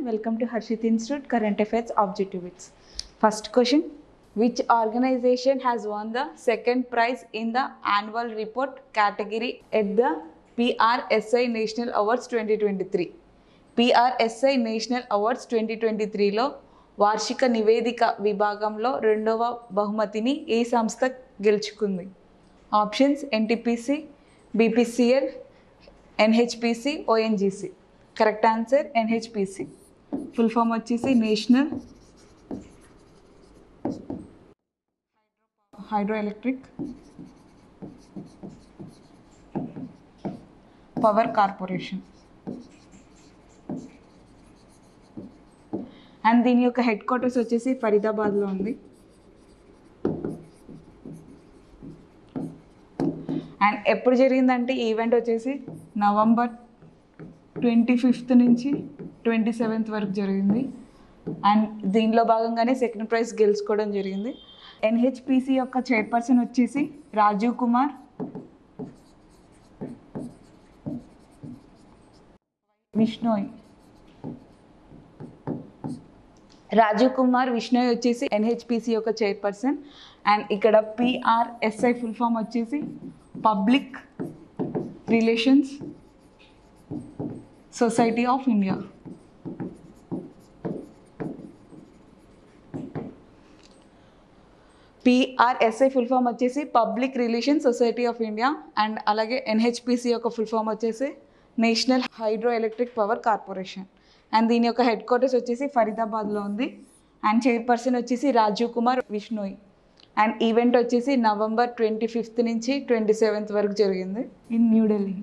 Welcome to Harshit Institute Current Affairs Objective Bits. First question Which organization has won the second prize in the annual report category at the PRSI National Awards 2023? PRSI national awards twenty twenty త్రీలో వార్షిక నివేదిక విభాగంలో రెండవ బహుమతిని ఏ సంస్థ గెలుచుకుంది options NTPC BPCL NHPC ONGC correct answer NHPC full form వచ్చేసి national hydro electric power corporation and దీని యొక్క హెడ్ క్వార్టర్స్ వచ్చేసి ఫరీదాబాద్లో ఉంది అండ్ ఎప్పుడు జరిగిందంటే ఈవెంట్ వచ్చేసి నవంబర్ ట్వంటీ ఫిఫ్త్ నుంచి ట్వంటీ సెవెంత్ వరకు జరిగింది అండ్ దీనిలో భాగంగానే సెకండ్ ప్రైజ్ గెలుచుకోవడం జరిగింది ఎన్హెచ్పిసి యొక్క చైర్పర్సన్ వచ్చేసి రాజీవ్ కుమార్ విష్ణోయ్ రాజీవ్ కుమార్ విష్ణోయ్ వచ్చేసి ఎన్హెచ్పిసి యొక్క చైర్పర్సన్ అండ్ ఇక్కడ పిఆర్ఎస్ఐ ఫుల్ ఫామ్ వచ్చేసి public relations society of India PRSI full form వచ్చేసి public relation society of India and అలాగే ఎన్హెచ్పిసి యొక్క ఫుల్ ఫామ్ వచ్చేసి national hydro electric power corporation and దీని యొక్క హెడ్ క్వార్టర్స్ వచ్చేసి ఫరీదాబాద్లో ఉంది అండ్ చైర్పర్సన్ వచ్చేసి రాజీవ్ కుమార్ విష్ణోయ్ అండ్ ఈవెంట్ వచ్చేసి నవంబర్ ట్వంటీ ఫిఫ్త్ నుంచి ట్వంటీ సెవెంత్ వరకు జరిగింది in New Delhi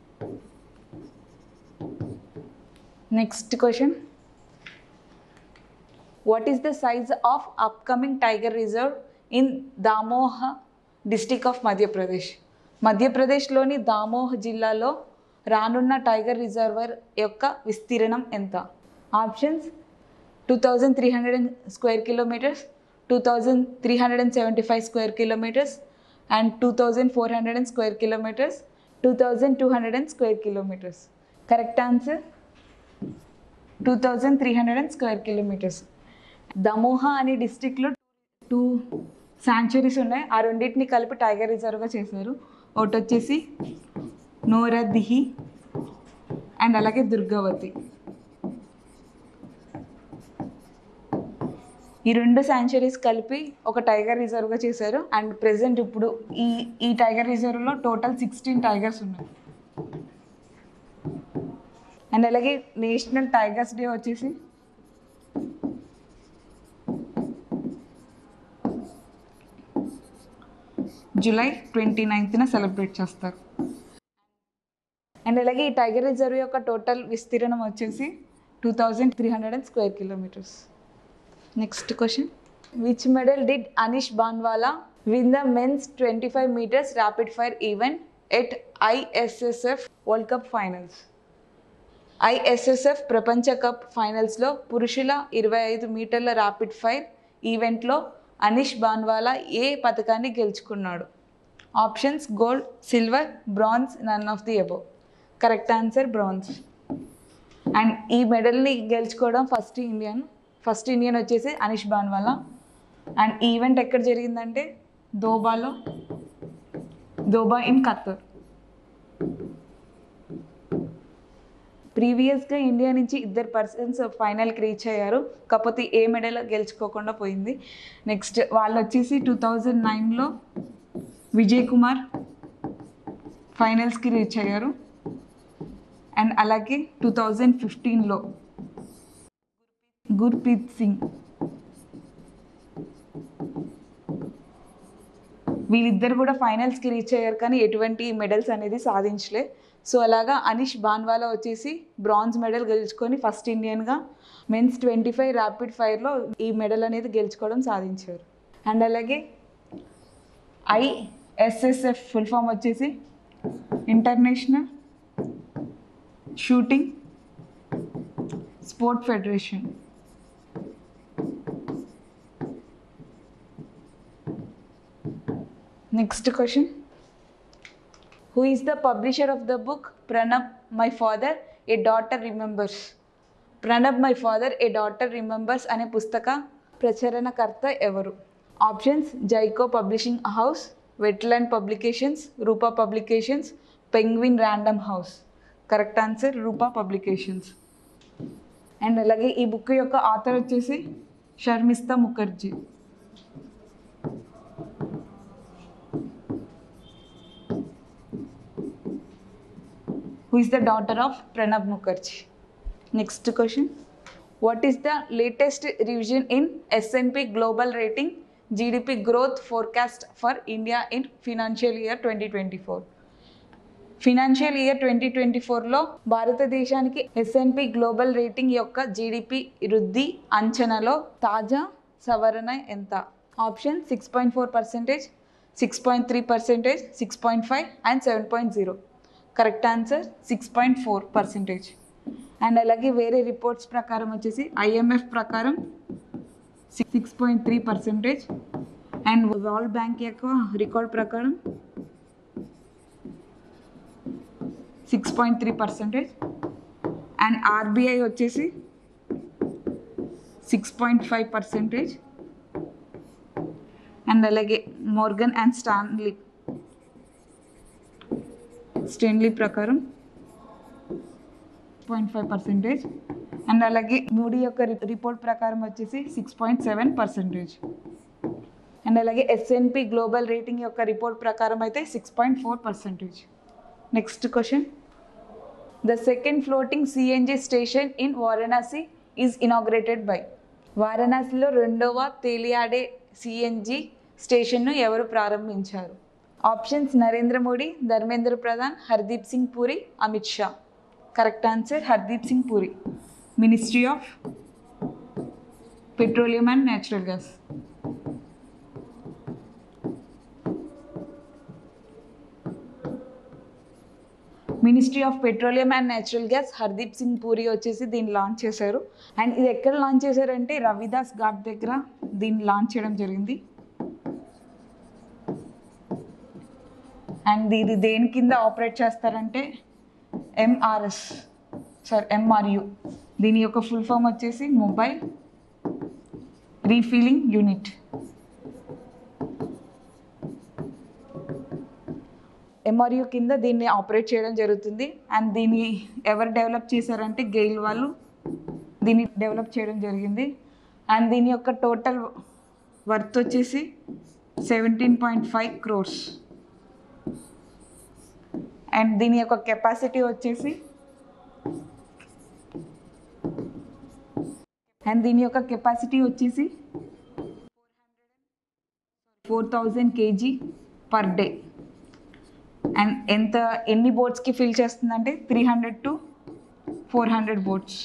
next question what is the size of upcoming tiger reserve in Damoh district of Madhya Pradesh మధ్యప్రదేశ్లోని దామోహ్ జిల్లాలో రానున్న టైగర్ రిజర్వర్ యొక్క విస్తీర్ణం ఎంత options two thousand three hundred and square kilometres two thousand three hundred and seventy five square kilometres and two thousand four hundred and square kilometres two thousand two hundred and square kilometres correct answer two thousand three hundred and square kilometres Damoh అనే డిస్టిక్లో two sanctuaries ఉన్నాయి ఆ రెండింటిని కలిపి tiger రిజర్వ్గా చేశారు ఒకటి వచ్చేసి నోరదిహి and అలాగే దుర్గావతి ఈ రెండు శాంచురీస్ కలిపి ఒక టైగర్ రిజర్వ్గా చేశారు అండ్ ప్రెసెంట్ ఇప్పుడు ఈ ఈ టైగర్ రిజర్వ్లో టోటల్ సిక్స్టీన్ టైగర్స్ ఉన్నాయి అండ్ అలాగే నేషనల్ టైగర్స్ డే వచ్చేసి జూలై ట్వంటీ నైన్త్న సెలబ్రేట్ చేస్తారు అండ్ అలాగే ఈ టైగర్ రిజర్వ్ యొక్క టోటల్ విస్తీర్ణం వచ్చేసి two thousand three hundred and square kilometres next question which medal did Anish Bhanwala win the men's twenty five metres rapid fire event at ISSF world cup finals ISSF ప్రపంచ cup ఫైనల్స్లో పురుషుల ఇరవై ఐదు మీటర్ల rapid fire ఈవెంట్లో అనిష్ బాన్వాలా ఏ పథకాన్ని గెలుచుకున్నాడు options gold silver bronze none of the above correct answer bronze and ఈ మెడల్ని గెలుచుకోవడం ఫస్ట్ ఇండియన్ ఫస్ట్ ఇండియన్ వచ్చేసి అనిష్ బాన్వాలా అండ్ ఈ ఈవెంట్ ఎక్కడ జరిగిందంటే దోబాలో దోబా ఇన్ ఖత్తర్ ప్రీవియస్గా ఇండియా నుంచి ఇద్దరు పర్సన్స్ ఫైనల్కి రీచ్ అయ్యారు కాకపోతే ఏ మెడల్ గెలుచుకోకుండా పోయింది నెక్స్ట్ వాళ్ళు వచ్చేసి టూ థౌజండ్ నైన్లో విజయ్ కుమార్ ఫైనల్స్కి రీచ్ అయ్యారు అండ్ అలాగే టూ థౌజండ్ ఫిఫ్టీన్లో గుర్ప్రీత్ సింగ్ వీళ్ళిద్దరు కూడా ఫైనల్స్కి రీచ్ అయ్యారు కానీ ఎటువంటి మెడల్స్ అనేది సాధించలే సో అలాగా అనిష్ బాన్వాలా వచ్చేసి బ్రాంజ్ మెడల్ గెలుచుకొని ఫస్ట్ ఇండియన్గా మెన్స్ ట్వంటీ ఫైవ్ ర్యాపిడ్ ఫైర్లో ఈ మెడల్ అనేది గెలుచుకోవడం సాధించారు అండ్ అలాగే ఐఎస్ఎస్ఎఫ్ ఫుల్ ఫామ్ వచ్చేసి international shooting sport federation next question Who is the publisher of the book Pranab, My Father, A Daughter Remembers? Pranab my father a daughter remembers అనే పుస్తక ప్రచురణకర్త ఎవరు ఆప్షన్స్ Jaico publishing house Westland publications Rupa publications Penguin Random House correct answer Rupa publications and అలాగే ఈ book యొక్క author వచ్చేసి Sharmistha Mukherjee who is the daughter of Pranab Mukherjee. Next question. What is the latest revision in S&P Global Rating GDP growth forecast for India in financial year 2024? Financial year twenty twenty ఫోర్లో భారతదేశానికి S and P global rating యొక్క GDP వృద్ధి అంచనాలో తాజా సవరణ ఎంత option six point four percentage six point three percentage six point five and seven point zero correct answer six point four percentage and అలాగే వేరే రిపోర్ట్స్ ప్రకారం వచ్చేసి ఐఎంఎఫ్ ప్రకారం six point three percentage and world bank యొక్క record ప్రకారం six point three percentage and RBI వచ్చేసి six point five percentage and అలాగే Morgan and Stanley Stanley ప్రకారం పాయింట్ ఫైవ్ పర్సెంటేజ్ అండ్ అలాగే మూడీ యొక్క రి- రిపోర్ట్ ప్రకారం వచ్చేసి six point seven percentage and అలాగే ఎస్ఎన్పి గ్లోబల్ రేటింగ్ యొక్క రిపోర్ట్ ప్రకారం అయితే six point four percentage next question the second floating CNG station in Varanasi is inaugurated by వారణాసిలో రెండవ తేలియాడే సిఎన్జి స్టేషన్ను ఎవరు ప్రారంభించారు options Narendra Modi Dharmendra Pradhan Hardeep Singh Puri Amit Shah correct answer Hardeep Singh puri ministry of petroleum and natural gas ministry of petroleum and natural gas Hardeep Singh Puri వచ్చేసి దీన్ని launch చేశారు and ఇది ఎక్కడ లాంచ్ చేశారంటే రవిదాస్ ఘాట్ దగ్గర దీన్ని లాంచ్ చేయడం జరిగింది అండ్ ఇది దేని కింద ఆపరేట్ చేస్తారంటే ఎంఆర్ఎస్ సారీ ఎంఆర్యు దీని యొక్క ఫుల్ ఫామ్ వచ్చేసి మొబైల్ రీఫిలింగ్ యూనిట్ ఎంఆర్యు కింద దీన్ని ఆపరేట్ చేయడం జరుగుతుంది అండ్ దీన్ని ఎవరు డెవలప్ చేశారంటే గెయిల్ వాళ్ళు దీన్ని డెవలప్ చేయడం జరిగింది అండ్ దీని యొక్క టోటల్ వర్త్ వచ్చేసి seventeen point five crores and దీని యొక్క కెపాసిటీ వచ్చేసి అండ్ దీని యొక్క కెపాసిటీ వచ్చేసి four thousand KG per day and ఎంత ఎన్ని బోట్స్కి ఫిల్ చేస్తుందంటే three hundred to four hundred boats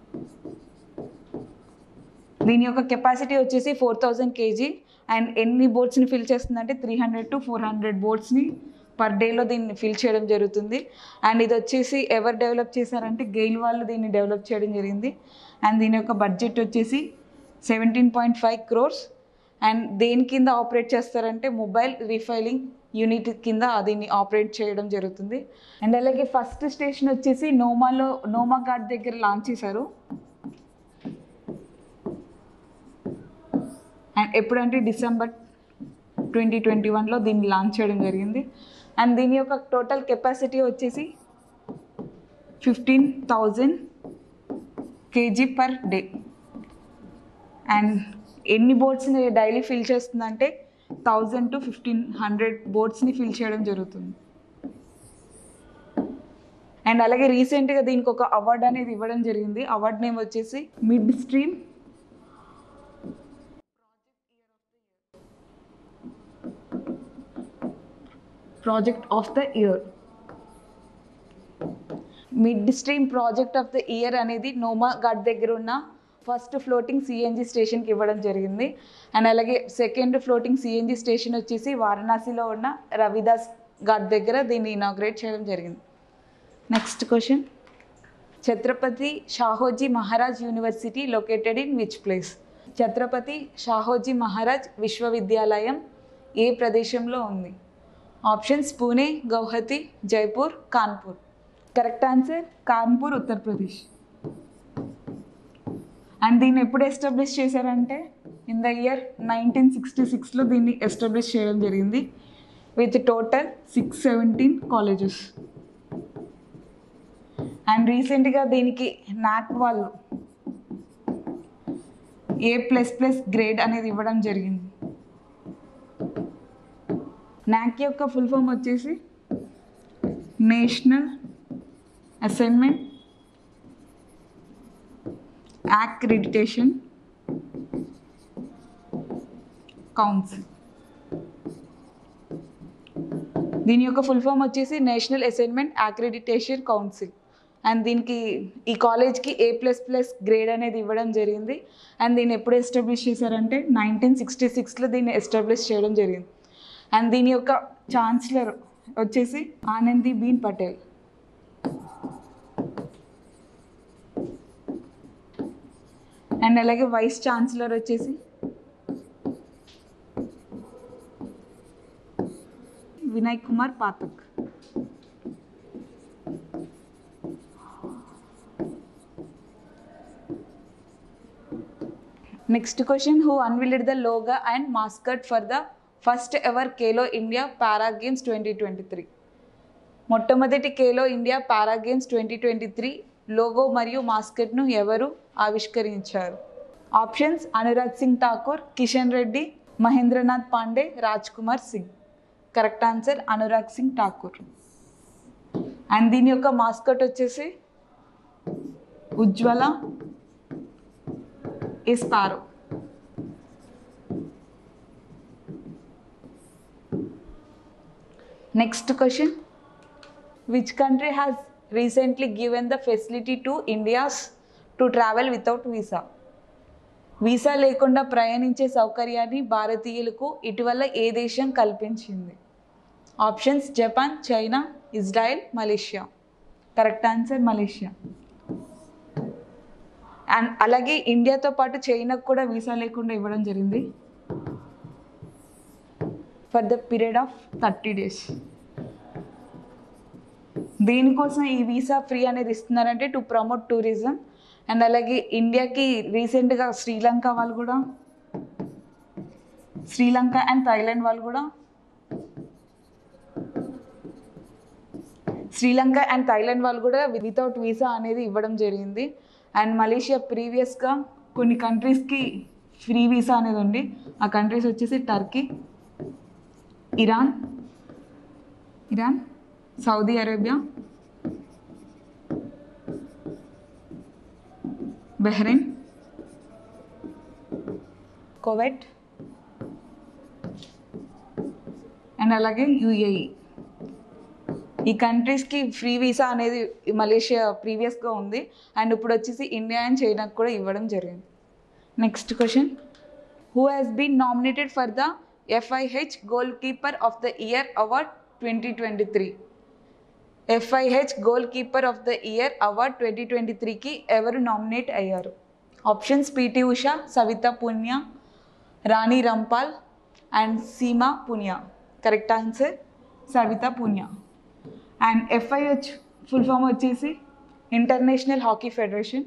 దీని యొక్క కెపాసిటీ వచ్చేసి ఫోర్ థౌజండ్ కేజీ అండ్ ఎన్ని బోట్స్ని ఫిల్ చేస్తుందంటే three hundred to four hundred బోట్స్ని పర్ డేలో దీన్ని ఫిల్ చేయడం జరుగుతుంది అండ్ ఇది వచ్చేసి ఎవరు డెవలప్ చేశారంటే గెయిల్ వాళ్ళు దీన్ని డెవలప్ చేయడం జరిగింది అండ్ దీని యొక్క బడ్జెట్ వచ్చేసి seventeen point five crores and దేని కింద ఆపరేట్ చేస్తారంటే మొబైల్ రీఫైలింగ్ యూనిట్ కింద దీన్ని ఆపరేట్ చేయడం జరుగుతుంది అండ్ అలాగే ఫస్ట్ స్టేషన్ వచ్చేసి నోమాలో నోమా ఘాట్ దగ్గర లాంచ్ చేశారు అండ్ ఎప్పుడంటే డిసెంబర్ ట్వంటీ ట్వంటీ వన్లో దీన్ని లాంచ్ చేయడం జరిగింది అండ్ దీని యొక్క టోటల్ కెపాసిటీ వచ్చేసి fifteen thousand KG per day and ఎన్ని బోట్స్ని డైలీ ఫిల్ చేస్తుందంటే థౌజండ్ టు ఫిఫ్టీన్ హండ్రెడ్ బోట్స్ని ఫిల్ చేయడం జరుగుతుంది అండ్ అలాగే రీసెంట్గా దీనికి ఒక అవార్డు అనేది ఇవ్వడం జరిగింది అవార్డు నేమ్ వచ్చేసి mid stream project of the year mid stream project of the year అనేది నోమా ఘాట్ దగ్గర ఉన్న ఫస్ట్ ఫ్లోటింగ్ సిఎన్జి స్టేషన్కి ఇవ్వడం జరిగింది అండ్ అలాగే సెకండ్ ఫ్లోటింగ్ సిఎన్జి స్టేషన్ వచ్చేసి వారణాసిలో ఉన్న రవిదాస్ ఘాట్ దగ్గర దీన్ని ఇనాగ్రేట్ చేయడం జరిగింది next question Chhatrapati Shahoji Maharaj university located in which place Chhatrapati Shahoji Maharaj విశ్వవిద్యాలయం ఏ ప్రదేశంలో ఉంది options Pune Guwahati Jaipur Kanpur correct answer Kanpur Uttar Pradesh and దీన్ని ఎప్పుడు ఎస్టాబ్లిష్ చేశారంటే in the year nineteen sixty సిక్స్లో దీన్ని ఎస్టాబ్లిష్ చేయడం జరిగింది with total six seventeen colleges and రీసెంట్గా దీనికి నాక్ వాళ్ళు ఏ ప్లస్ ప్లస్ గ్రేడ్ అనేది ఇవ్వడం జరిగింది నాక్ యొక్క ఫుల్ ఫామ్ వచ్చేసి నేషనల్ అసైన్మెంట్ యాక్రిడిటేషన్ కౌన్సిల్ దీని యొక్క ఫుల్ ఫామ్ వచ్చేసి national assignment accreditation council and దీనికి ఈ కాలేజ్కి ఏ ప్లస్ ప్లస్ గ్రేడ్ అనేది ఇవ్వడం జరిగింది అండ్ దీన్ని ఎప్పుడు ఎస్టాబ్లిష్ చేశారంటే నైన్టీన్ సిక్స్టీ సిక్స్లో దీన్ని ఎస్టాబ్లిష్ చేయడం జరిగింది అండ్ దీని యొక్క ఛాన్సలర్ వచ్చేసి ఆనంది బీన్ పటేల్ అండ్ అలాగే వైస్ ఛాన్సలర్ వచ్చేసి Vinay Kumar Pathak next question who unveiled the logo and mascot for the first ever Khelo India para games twenty twenty three మొట్టమొదటి Khelo India para games twenty twenty three logo మరియు మాస్కెట్ను ఎవరు ఆవిష్కరించారు options Anurag Singh Thakur Kishan Reddy Mahendranath Pandey Raj Kumar Singh correct answer Anurag Singh Thakur and దీని యొక్క mascot వచ్చేసి Ujjwala ఇస్పారో next question which country has recently given the facility to India's to travel without visa visa లేకుండా ప్రయాణించే సౌకర్యాన్ని భారతీయులకు ఇటీవల ఏ దేశం కల్పించింది options Japan China Israel Malaysia correct answer Malaysia and అలాగే ఇండియాతో పాటు చైనాకు కూడా వీసా లేకుండా ఇవ్వడం జరిగింది for the period of thirty days దేనికోసం ఈ వీసా ఫ్రీ అనేది ఇస్తున్నారంటే టు ప్రమోట్ టూరిజం అండ్ అలాగే ఇండియాకి రీసెంట్గా శ్రీలంక వాళ్ళు కూడా శ్రీలంక అండ్ థైలాండ్ వాళ్ళు కూడా శ్రీలంక అండ్ థైలాండ్ వాళ్ళు కూడా వితౌట్ వీసా అనేది ఇవ్వడం జరిగింది అండ్ మలేషియా ప్రీవియస్గా కొన్ని కంట్రీస్కి ఫ్రీ వీసా అనేది ఉంది ఆ కంట్రీస్ వచ్చేసి Turkey Iran Iran Saudi Arabia Bahrain Kuwait and అలాగే యుఏఈ ఈ కంట్రీస్కి ఫ్రీ వీసా అనేది మలేషియా ప్రీవియస్గా ఉంది అండ్ ఇప్పుడు వచ్చేసి ఇండియా అండ్ చైనాకు కూడా ఇవ్వడం జరిగింది next question who has been nominated for the FIH goalkeeper of the year award twenty twenty three FIH goalkeeper of the year award twenty twenty త్రీకి ఎవరు నామినేట్ అయ్యారు options PT Usha Savita Punia Rani Rampal and Seema Punia correct answer Savita Punia and FIH full form వచ్చేసి international hockey federation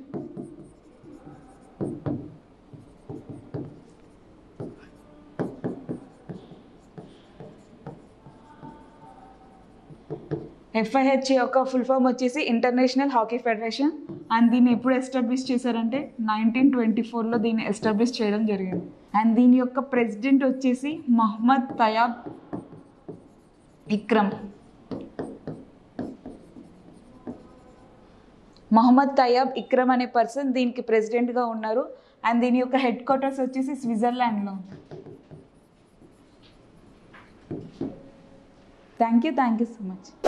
FIH యొక్క full form వచ్చేసి international hockey federation and దీన్ని ఎప్పుడు establish చేశారంటే nineteen twenty ఫోర్లో దీన్ని ఎస్టాబ్లిష్ చేయడం జరిగింది అండ్ దీని యొక్క ప్రెసిడెంట్ వచ్చేసి మహమ్మద్ తయాబ్ ఇక్రమ్ మహమ్మద్ తయాబ్ ఇక్రమ్ అనే పర్సన్ దీనికి ప్రెసిడెంట్గా ఉన్నారు అండ్ దీని యొక్క హెడ్ క్వార్టర్స్ వచ్చేసి స్విట్జర్లాండ్లో ఉంది thank you thank you so much